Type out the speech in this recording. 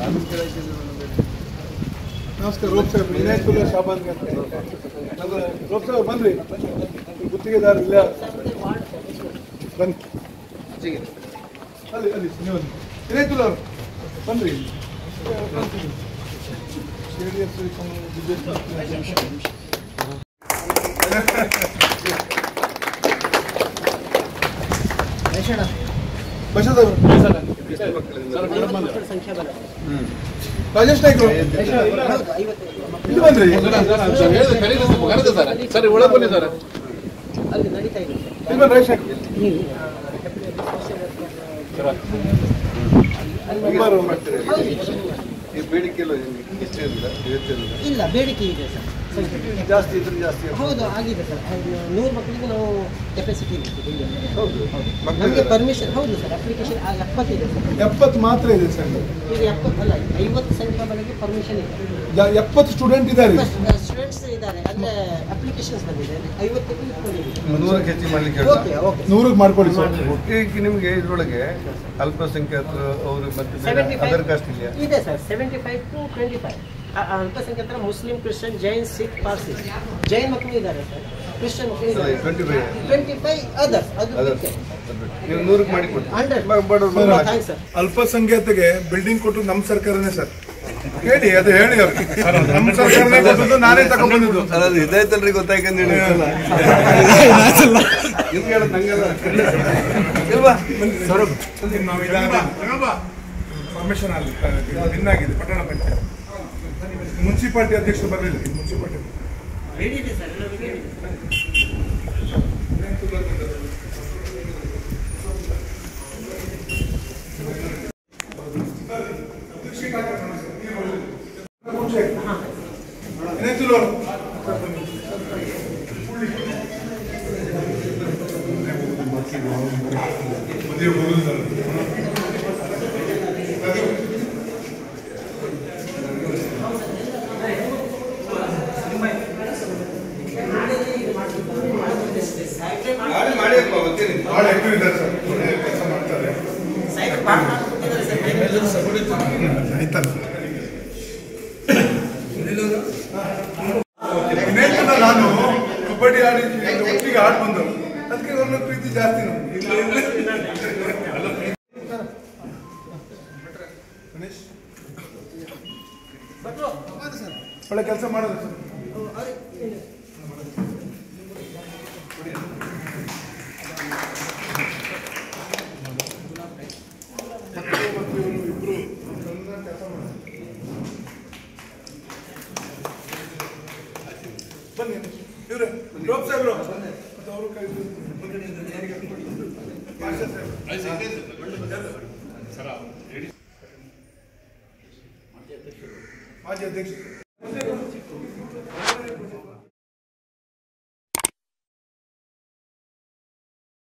ನಮಸ್ಕಾರ ರೋಪ್ ಸಾಹೇಬ್ ವಿನಾಯಕುಲ್ಲ ಶಾಬಾನ್ ಅಂತ ನಮ್ಮ ರೋಪ್ ಸಾಹೇಬ್ ಬನ್ರಿ ಗುತ್ತಿಗೆದಾರ ಇಲ್ಲ ಬನ್ನಿ ಅಲ್ಲಿ ಅಲ್ಲಿ ನೀವು ವಿನಾಯಕುಲ್ಲ ಅವರು ಬನ್ರಿ ಜೆ ಡಿ ಎಸ್ ಬಶದ ರಾಜೇಶ್ ನಾಯ್ಕರು ಇಲ್ಲಿ ಬನ್ರಿ ಸರ್ ಒಳಗೆ ಬನ್ನಿ ಸರ್ ಇಲ್ಲಿ ಬನ್ನಿ ರಾಜೇಶ್ ನಾಯ್ಕರು ಮಾಡ್ತೀರಿ ಈ ಬೇಡಿಕೆ ಎಲ್ಲ ಇಷ್ಟೇ ಇರಲಿಲ್ಲ ಇವತ್ತೇ ಇರಲಿಲ್ಲ ಇಲ್ಲ ಬೇಡಿಕೆ ಇದೆ ಸರ್ ಸಂಖ್ಯೆ. ಜಾಸ್ತಿ ಇದ್ರೆ ಜಾಸ್ತಿ ಹೌದು ಆಗಿದೆ ಸರ್ ಅದು ನೂರು ಮಕ್ಕಳಿಗೆ ನಾವು ಕೆಪಾಸಿಟಿ ಇದೆ ಹೌದು ನಮಗೆ ಮಕ್ಕಳಿಗೆ ಪರ್ಮಿಷನ್ ಹೌದು ಸರ್ ಅಪ್ಲಿಕೇಶನ್ ಎಪ್ಪತ್ತಿದೆ ಸರ್ ಎಪ್ಪತ್ತು ಮಾತ್ರ ಇದೆ ಸರ್ ಈಗ ಎಪ್ಪತ್ತು ಅಲ್ಲ ಐವತ್ತು ಸಂಖ್ಯೆಗಳಿಗೆ ಪರ್ಮಿಷನ್ ಇದೆ ಯ- ಎಪ್ಪತ್ತು ಸ್ಟೂಡೆಂಟ್ ಇದ್ದಾರೆ ಸ್ಟೂಡೆಂಟ್ಸ್ ಇದ್ದಾರೆ ಅಂದರೆ ಅಪ್ಲಿಕೇಶನ್ಸ್ ಬಂದಿದೆ ಐವತ್ತು ಇಟ್ಕೊಂಡಿದೆ ನೂರಕ್ಕೆ ಹೆಚ್ಚು ಮಾಡ್ಲಿಕ್ಕೆ ಓಕೆ ಹೇಳ್ತಾರೆ. ಓಕೆ ನೂರಿಗೆ ಮಾಡ್ಕೊಡಿ ಸರ್ ಈಗ ನಿಮಗೆ ಇದರೊಳಗೆ ಅಲ್ಪಸಂಖ್ಯಾತರು ಅವರು ಮತ್ತೆ ಸೆವೆಂಟಿ ಅದರ್ ಕಾಸ್ಟ್ ಇದೆಯಾ ಇದೆ sir seventy five to twenty five ಅಲ್ಪಸಂಖ್ಯಾತರ ಮುಸ್ಲಿಂ ಕ್ರಿಶ್ಚಿಯನ್ ಜೈನ್ ಸಿಖ್ ಪಾರ್ಸಿ ಜೈನ್ ಮಕ್ಕಳು ಇದ್ದಾರೆ ಸರ್ ಕ್ರಿಶ್ಚಿಯನ್ ಮಕ್ಕಳು ಇದ್ದಾರೆ twenty five twenty five others ಅದು ಅದರ್ ಬಿಟ್ಟೆ. ನೀವು ನೂರಕ್ಕೆ ಮಾಡಿ ಕೊಡಿ ಹಂಡ್ರೆಡ್ ಬಡವ್ರು ತುಂಬ ಬಂದ್ರೆ ಥ್ಯಾಂಕ್ಸ್ ಸರ್ ಅಲ್ಪಸಂಖ್ಯಾತಗೆ ಬಿಲ್ಡಿಂಗ್ ಕೊಟ್ಟು ನಮ್ಮ ಸರ್ಕಾರನೇ ಸರ್ ಹೇಳಿ ಅದು ಹೇಳಿ ಅವ್ರಿಗೆ ನಮ್ಮ ಸರ್ಕಾರನೇ ಕೊಟ್ಟದ್ದು ನಾನೇ ತಗೊಂಡ್ಬಂದಿದ್ದು ಸರ್ ಅದು ಇದಾಯ್ತಲ್ರಿ ಗೊತ್ತಾಯ್ಕಂದು ನಿಮ್ಗೆ ಹೇಳೋದು ನಂಗೆಲ್ಲ ಇಲ್ವಾ ಪರ್ಮಿಷನ್ ಅಲ್ಲಿ ವಿನ್ ಆಗಿದೆ ಪಟ್ಟಣ ಪಂಚಾಯತ್ ಮುನ್ಸಿಪಾಲಿಟಿ ಅಧ್ಯಕ್ಷರು ಬರಲಿಲ್ಲ ಮುನ್ಸಿಪಾಲಿಟಿ ಹೇಳಿದೆ ಸರ್ ಎಲ್ಲರಿಗೂ ಹೇಳಿದೆ ಮಾಡಿ ಅಪ್ಪ ಬರ್ತೀನಿ ಭಾಳ ಆಕ್ಟಿವ್ ಇದ್ದಾರೆ ಸರ್ ಒಳ್ಳೆ ಕೆಲಸ ಮಾಡ್ತಾರೆ ಸೈಡ್ ಪಾಠ ಮಾಡ್ಕೊಟ್ಟಿದ್ದಾರೆ ಸರ್ ಆಯ್ತಲ್ಲ ಇನ್ನೇನು ನಾನು ಕಬಡ್ಡಿ ಆಡಿ ಒಟ್ಟಿಗೆ ಆಡ್ ಬಂದರು ಅದಕ್ಕೆ ಅವ್ರನ್ನ ಪ್ರೀತಿ ಜಾಸ್ತಿ ನಮ್ಗೆ ಗಣೇಶ್ ಒಳ್ಳೆ ಕೆಲಸ ಮಾಡೋದು ಸರ್ ಮತ್ತು ಇವರು ಇಬ್ರು ಚೆನ್ನಾಗಿ ಕೆಲಸ ಮಾಡೋದು ಬನ್ನಿ ಇವ್ರೆ ಲೋಕ್ ಸಾಹೇಬ್ರು ಮತ್ತು ಅವರು ಕೈ ಭಾಷಾ ಸಾಹೇಬ್ರು ಮಾಜಿ ಅಧ್ಯಕ್ಷರು